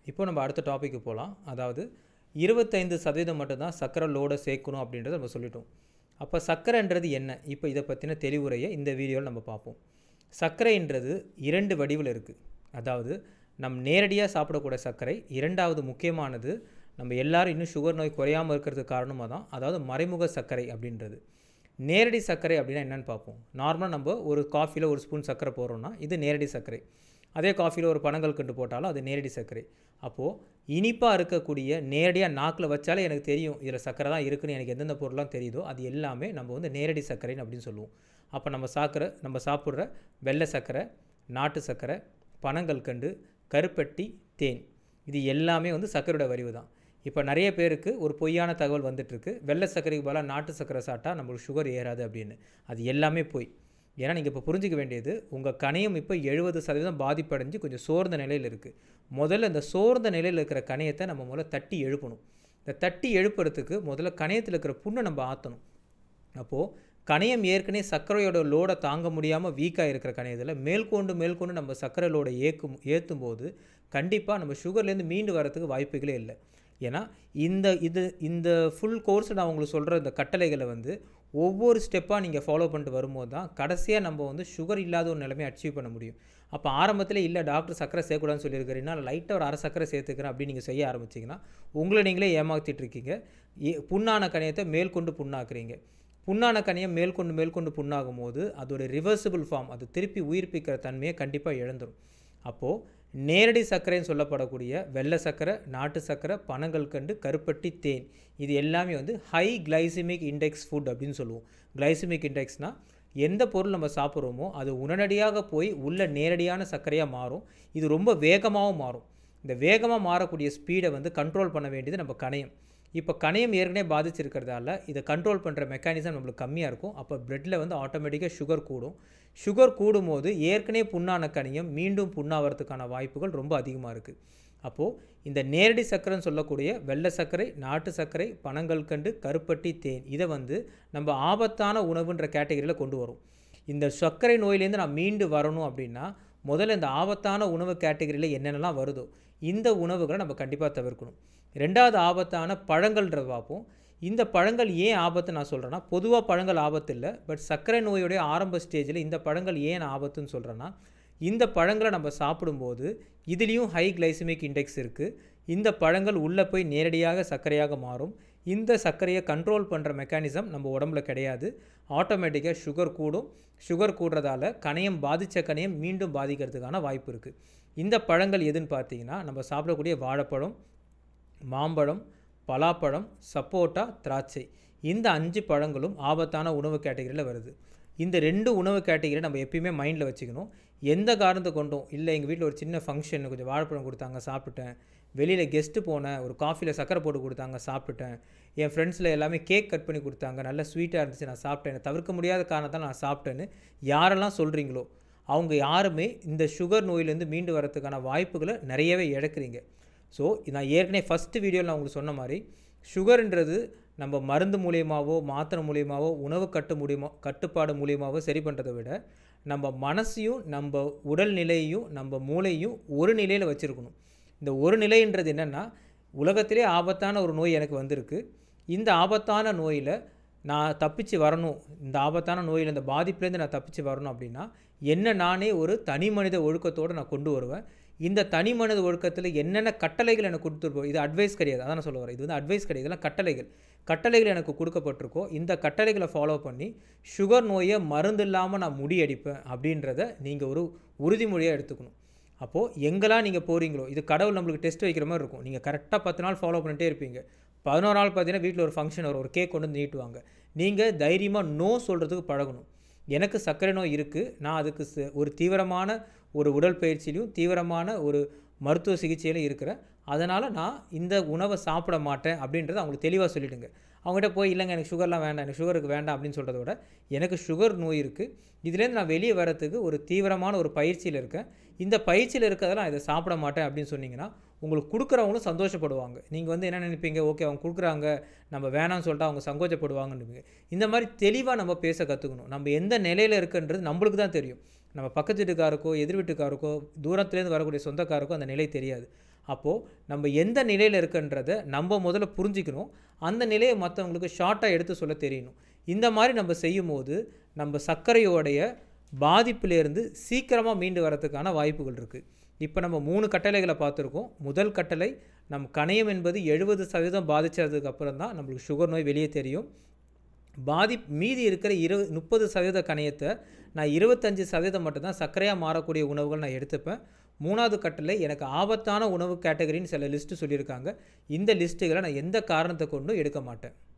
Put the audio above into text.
இப்போ நம்ம அடுத்த டாபிக்கு போகலாம் அதாவது இருபத்தைந்து சதவீதம் மட்டும்தான் சர்க்கரை லோடை சேர்க்கணும் அப்படின்றத நம்ம சொல்லிட்டோம் அப்போ சர்க்கரைன்றது என்ன இப்போ இதை பற்றின தெளிவுரையை இந்த வீடியோவில் நம்ம பார்ப்போம் சர்க்கரைன்றது இரண்டு வடிவில் இருக்குது அதாவது நம் நேரடியாக சாப்பிடக்கூடிய சர்க்கரை இரண்டாவது முக்கியமானது நம்ம எல்லாரும் இன்னும் சுகர் நோய் குறையாமல் இருக்கிறதுக்கு காரணமாக தான் அதாவது மறைமுக சர்க்கரை அப்படின்றது நேரடி சர்க்கரை அப்படின்னா என்னென்னு பார்ப்போம் நார்மலாக நம்ம ஒரு காஃபியில் ஒரு ஸ்பூன் சர்க்கரை போடுறோம்னா இது நேரடி சர்க்கரை அதே காஃபியில் ஒரு பனங்கள் கண்டு போட்டாலும் அது நேரடி சர்க்கரை அப்போது இனிப்பாக இருக்கக்கூடிய நேரடியாக நாக்கில் வச்சாலே எனக்கு தெரியும் இதில் சர்க்கரை தான் இருக்குன்னு எனக்கு எந்தெந்த பொருள்லாம் தெரியுதோ அது எல்லாமே நம்ம வந்து நேரடி சர்க்கரைன்னு அப்படின்னு சொல்லுவோம் அப்போ நம்ம சாக்கிற நம்ம சாப்பிட்ற வெள்ளை சர்க்கரை நாட்டு சர்க்கரை பனங்கள் கண்டு கருப்பட்டி தேன் இது எல்லாமே வந்து சர்க்கரையோட வரிவு தான் இப்போ நிறைய பேருக்கு ஒரு பொய்யான தகவல் வந்துட்டுருக்கு வெள்ளை சர்க்கரைக்கு பதிலாக நாட்டு சர்க்கரை சாப்பிட்டா நம்மளுக்கு சுகர் ஏறாது அப்படின்னு அது எல்லாமே பொய் ஏன்னா நீங்கள் இப்போ புரிஞ்சிக்க வேண்டியது உங்கள் கணையம் இப்போ எழுபது சதவீதம் பாதிப்படைஞ்சு கொஞ்சம் சோர்ந்த நிலையில் இருக்குது முதல்ல இந்த சோர்ந்த நிலையில் இருக்கிற கணையத்தை நம்ம முதல்ல தட்டி எழுப்பணும் இந்த தட்டி எழுப்புறதுக்கு முதல்ல கணையத்தில் இருக்கிற புண்ணை நம்ம ஆற்றணும் அப்போது கணையம் ஏற்கனவே சர்க்கரையோட லோடை தாங்க முடியாமல் வீக்காக இருக்கிற கணையத்தில் மேற்கொண்டு மேற்கொண்டு நம்ம சர்க்கரை லோடை ஏற்றும் ஏற்றும் போது கண்டிப்பாக நம்ம சுகர்லேருந்து மீண்டு வரத்துக்கு வாய்ப்புகளே இல்லை ஏன்னா இந்த இது இந்த ஃபுல் கோர்ஸ் நான் உங்களுக்கு சொல்கிற இந்த கட்டளைகளை வந்து ஒவ்வொரு ஸ்டெப்பாக நீங்கள் ஃபாலோ பண்ணிட்டு வரும்போது தான் கடைசியாக நம்ம வந்து சுகர் இல்லாத ஒரு நிலைமையை அச்சீவ் பண்ண முடியும் அப்போ ஆரம்பத்தில் இல்லை டாக்டர் சக்கரை சேர்க்கூடாதுன்னு சொல்லியிருக்கிறீங்கன்னா லைட்டாக ஒரு அரை சக்கரை சேர்த்துக்கிறேன் அப்படின்னு நீங்கள் செய்ய ஆரம்பிச்சிங்கன்னா உங்களை நீங்களே ஏமாற்றிட்டு இருக்கீங்க ஏ புண்ணான கணையத்தை மேற்கொண்டு புண்ணாக்குறீங்க புண்ணான கணையம் மேற்கொண்டு மேற்கொண்டு புண்ணாகும் போது அதோட ரிவர்சிபிள் ஃபார்ம் அது திருப்பி உயிர்ப்பிக்கிற தன்மையை கண்டிப்பாக இழந்துடும் அப்போது நேரடி சர்க்கரைன்னு சொல்லப்படக்கூடிய வெள்ளை சர்க்கரை நாட்டு சர்க்கரை பனங்கள் கண்டு கருப்பட்டி தேன் இது எல்லாமே வந்து ஹை கிளைசிமிக் இண்டெக்ஸ் ஃபுட் அப்படின்னு சொல்லுவோம் கிளைசிமிக் இண்டெக்ஸ்னால் எந்த பொருள் நம்ம சாப்பிட்றோமோ அது உடனடியாக போய் உள்ள நேரடியான சர்க்கரையாக மாறும் இது ரொம்ப வேகமாகவும் மாறும் இந்த வேகமாக மாறக்கூடிய ஸ்பீடை வந்து கண்ட்ரோல் பண்ண வேண்டியது நம்ம கணையம் இப்போ கணையம் ஏற்கனவே பாதிச்சிருக்கிறதால இதை கண்ட்ரோல் பண்ணுற மெக்கானிசம் நம்மளுக்கு கம்மியாக இருக்கும் அப்போ பிரெட்டில் வந்து ஆட்டோமேட்டிக்காக சுகர் கூடும் சுகர் கூடும்போது ஏற்கனவே புண்ணான கணையம் மீண்டும் புண்ணாகிறதுக்கான வாய்ப்புகள் ரொம்ப அதிகமாக இருக்குது அப்போது இந்த நேரடி சர்க்கரைன்னு சொல்லக்கூடிய வெள்ளை சர்க்கரை நாட்டு சர்க்கரை பனங்கள் கண்டு கருப்பட்டி தேன் இதை வந்து நம்ம ஆபத்தான உணவுன்ற கேட்டகரியில் கொண்டு வரும் இந்த சர்க்கரை நோயிலேருந்து நான் மீண்டு வரணும் அப்படின்னா முதல்ல இந்த ஆபத்தான உணவு கேட்டகரியில் என்னென்னலாம் வருதோ இந்த உணவுகளை நம்ம கண்டிப்பாக தவிர்க்கணும் ரெண்டாவது ஆபத்தான பழங்கள்ன்றத பார்ப்போம் இந்த பழங்கள் ஏன் ஆபத்து நான் சொல்கிறேன்னா பொதுவாக பழங்கள் ஆபத்து இல்லை பட் சர்க்கரை நோயுடைய ஆரம்ப ஸ்டேஜில் இந்த பழங்கள் ஏன் ஆபத்துன்னு சொல்கிறேன்னா இந்த பழங்களை நம்ம சாப்பிடும்போது இதுலேயும் ஹை கிளைசிமிக் இண்டெக்ஸ் இருக்குது இந்த பழங்கள் உள்ளே போய் நேரடியாக சர்க்கரையாக மாறும் இந்த சர்க்கரையை கண்ட்ரோல் பண்ணுற மெக்கானிசம் நம்ம உடம்புல கிடையாது ஆட்டோமேட்டிக்காக சுகர் கூடும் சுகர் கூடுறதால கணையம் பாதித்த கணையம் மீண்டும் பாதிக்கிறதுக்கான வாய்ப்பு இருக்குது இந்த பழங்கள் எதுன்னு பார்த்தீங்கன்னா நம்ம சாப்பிடக்கூடிய வாழைப்பழம் மாம்பழம் பலாப்பழம் சப்போட்டா திராட்சை இந்த அஞ்சு பழங்களும் ஆபத்தான உணவு கேட்டகரியில் வருது இந்த ரெண்டு உணவு கேட்டகரி நம்ம எப்பயுமே மைண்டில் வச்சுக்கணும் எந்த காரணத்தை கொண்டும் இல்லை எங்கள் வீட்டில் ஒரு சின்ன ஃபங்க்ஷன் கொஞ்சம் வாழைப்பழம் கொடுத்தாங்க சாப்பிட்டேன் வெளியில் கெஸ்ட்டு போனேன் ஒரு காஃபியில் சக்கரை போட்டு கொடுத்தாங்க சாப்பிட்டுட்டேன் என் ஃப்ரெண்ட்ஸில் எல்லாமே கேக் கட் பண்ணி கொடுத்தாங்க நல்ல ஸ்வீட்டாக இருந்துச்சு நான் சாப்பிட்டேன் தவிர்க்க முடியாத காரணத்தால் நான் சாப்பிட்டேன்னு யாரெல்லாம் சொல்கிறீங்களோ அவங்க யாருமே இந்த சுகர் நோயிலேருந்து மீண்டு வரதுக்கான வாய்ப்புகளை நிறையவே இழக்கிறீங்க ஸோ நான் ஏற்கனவே ஃபஸ்ட்டு வீடியோவில் நான் உங்களுக்கு சொன்ன மாதிரி சுகர்ன்றது நம்ம மருந்து மூலியமாகவோ மாத்திரை மூலியமாகவோ உணவு கட்டு மூலியமாக கட்டுப்பாடு மூலியமாகவோ சரி பண்ணுறதை விட நம்ம மனசையும் நம்ம உடல்நிலையையும் நம்ம மூளையும் ஒரு நிலையில் வச்சுருக்கணும் இந்த ஒரு நிலைன்றது என்னென்னா உலகத்திலே ஆபத்தான ஒரு நோய் எனக்கு வந்திருக்கு இந்த ஆபத்தான நோயில் நான் தப்பிச்சு வரணும் இந்த ஆபத்தான நோயில் இந்த பாதிப்புலேருந்து நான் தப்பிச்சு வரணும் அப்படின்னா என்ன நானே ஒரு தனி மனித ஒழுக்கத்தோடு நான் கொண்டு வருவேன் இந்த தனி மனித ஒழுக்கத்தில் என்னென்ன கட்டளைகள் எனக்கு கொடுத்துருப்போம் இது அட்வைஸ் கிடையாது அதான் நான் சொல்ல வரேன் இது வந்து அட்வைஸ் கிடையாது இதெல்லாம் கட்டளைகள் கட்டளைகள் எனக்கு கொடுக்கப்பட்டிருக்கோ இந்த கட்டளைகளை ஃபாலோ பண்ணி சுகர் நோயை மருந்து இல்லாமல் நான் முடியடிப்பேன் அப்படின்றத நீங்கள் ஒரு உறுதிமொழியாக எடுத்துக்கணும் அப்போது எங்கெல்லாம் நீங்கள் போகிறீங்களோ இது கடவுள் நம்மளுக்கு டெஸ்ட் வைக்கிற மாதிரி இருக்கும் நீங்கள் கரெக்டாக பத்து நாள் ஃபாலோ பண்ணிட்டே இருப்பீங்க பதினோரு நாள் பார்த்தீங்கன்னா வீட்டில் ஒரு ஃபங்க்ஷன் வரும் ஒரு கேக் கொண்டு வந்து நீட்டுவாங்க நீங்கள் தைரியமாக நோ சொல்கிறதுக்கு பழகணும் எனக்கு சர்க்கரை நோய் இருக்குது நான் அதுக்கு ஒரு தீவிரமான ஒரு உடற்பயிற்சியிலையும் தீவிரமான ஒரு மருத்துவ சிகிச்சையிலும் இருக்கிறேன் அதனால் நான் இந்த உணவை சாப்பிட மாட்டேன் அப்படின்றத அவங்களுக்கு தெளிவாக சொல்லிவிடுங்க அவங்ககிட்ட போய் இல்லைங்க எனக்கு சுகர்லாம் வேண்டாம் எனக்கு சுகருக்கு வேண்டாம் அப்படின்னு சொல்கிறத விட எனக்கு சுகர் நோய் இருக்குது இதுலேருந்து நான் வெளியே வரத்துக்கு ஒரு தீவிரமான ஒரு பயிற்சியில் இருக்கேன் இந்த பயிற்சியில் இருக்கிறதெல்லாம் இதை சாப்பிட மாட்டேன் அப்படின்னு சொன்னீங்கன்னா உங்களுக்கு கொடுக்குறவங்களும் சந்தோஷப்படுவாங்க நீங்கள் வந்து என்ன நினைப்பீங்க ஓகே அவங்க கொடுக்குறாங்க நம்ம வேணாம்னு சொல்லிட்டு அவங்க சங்கோச்சப்படுவாங்கன்னு இந்த மாதிரி தெளிவாக நம்ம பேச கற்றுக்கணும் நம்ம எந்த நிலையில் இருக்குன்றது நம்மளுக்கு தான் தெரியும் நம்ம பக்கத்து வீட்டுக்காருக்கோ எதிர் வீட்டுக்காருக்கோ தூரத்துலேருந்து வரக்கூடிய சொந்தக்காருக்கோ அந்த நிலை தெரியாது அப்போது நம்ம எந்த நிலையில் இருக்குன்றதை நம்ம முதல்ல புரிஞ்சுக்கணும் அந்த நிலையை மற்றவங்களுக்கு ஷார்ட்டாக எடுத்து சொல்ல தெரியணும் இந்த மாதிரி நம்ம செய்யும்போது நம்ம சர்க்கரையோடைய பாதிப்பிலேருந்து சீக்கிரமாக மீண்டு வரதுக்கான வாய்ப்புகள் இருக்குது இப்போ நம்ம மூணு கட்டளைகளை பார்த்துருக்கோம் முதல் கட்டளை நம் கணையம் என்பது எழுபது சதவீதம் பாதிச்சதுக்கு அப்புறம் தான் நம்மளுக்கு சுகர் நோய் வெளியே தெரியும் பாதி மீதி இருக்கிற இரு முப்பது சதவீத கணையத்தை நான் இருபத்தஞ்சி சதவீதம் மட்டும்தான் சர்க்கரையாக மாறக்கூடிய உணவுகள் நான் எடுத்துப்பேன் மூணாவது கட்டளை எனக்கு ஆபத்தான உணவு கேட்டகரின்னு சில லிஸ்ட்டு சொல்லியிருக்காங்க இந்த லிஸ்ட்டுகளை நான் எந்த காரணத்தை கொண்டும் எடுக்க மாட்டேன்